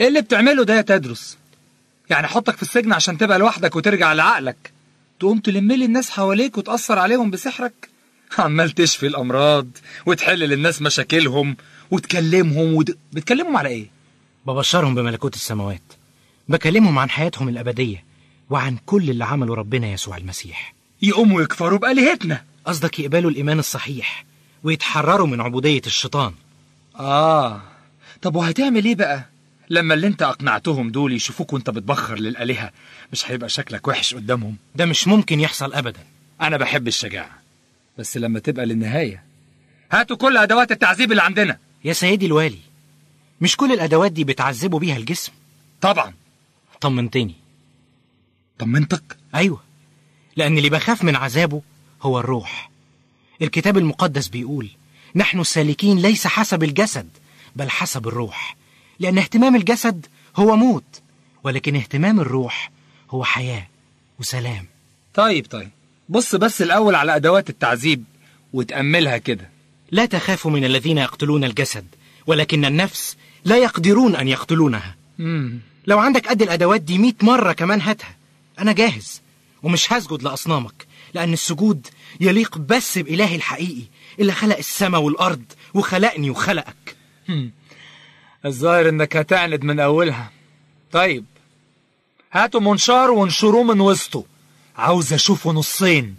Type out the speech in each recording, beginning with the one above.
ايه اللي بتعمله ده يا تدرس يعني حطك في السجن عشان تبقى لوحدك وترجع لعقلك تقوم تلملي الناس حواليك وتأثر عليهم بسحرك عمال تشفي الأمراض وتحل للناس مشاكلهم وتكلمهم ود... بتكلمهم على ايه ببشرهم بملكوت السماوات بكلمهم عن حياتهم الأبدية وعن كل اللي عمله ربنا يسوع المسيح يقوموا يكفروا بآلهتنا قصدك يقبلوا الإيمان الصحيح ويتحرروا من عبودية الشيطان آه طب وهتعمل ايه بقى لما اللي انت أقنعتهم دول يشوفوك وانت بتبخر للآلهة مش هيبقى شكلك وحش قدامهم ده مش ممكن يحصل أبدا أنا بحب الشجاعة بس لما تبقى للنهاية هاتوا كل أدوات التعذيب اللي عندنا يا سيدي الوالي مش كل الأدوات دي بتعذبوا بيها الجسم طبعا طمنتني طمنتك أيوة لأن اللي بخاف من عذابه هو الروح الكتاب المقدس بيقول نحن السالكين ليس حسب الجسد بل حسب الروح لأن اهتمام الجسد هو موت ولكن اهتمام الروح هو حياة وسلام طيب طيب بص بس الأول على أدوات التعذيب وتأملها كده لا تخافوا من الذين يقتلون الجسد ولكن النفس لا يقدرون أن يقتلونها مم. لو عندك قد الأدوات دي مئة مرة كمان هاتها أنا جاهز ومش هسجد لأصنامك لأن السجود يليق بس بإلهي الحقيقي اللي خلق السماء والأرض وخلقني وخلقك الظاهر انك هتعند من اولها طيب هاتوا منشار وانشروه من وسطه عاوز اشوفه نصين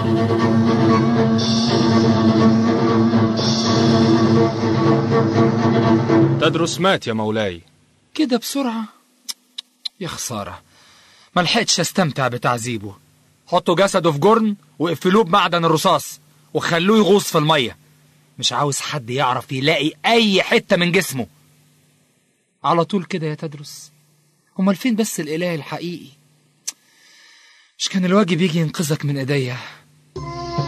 تدرس مات يا مولاي كده بسرعة يا خسارة ملحقتش استمتع بتعذيبه حطوا جسده في جرن واقفلوه بمعدن الرصاص وخلوه يغوص في المية مش عاوز حد يعرف يلاقي أي حتة من جسمه على طول كده يا تدرس امال فين بس الإله الحقيقي مش كان الواجب يجي ينقذك من ايديا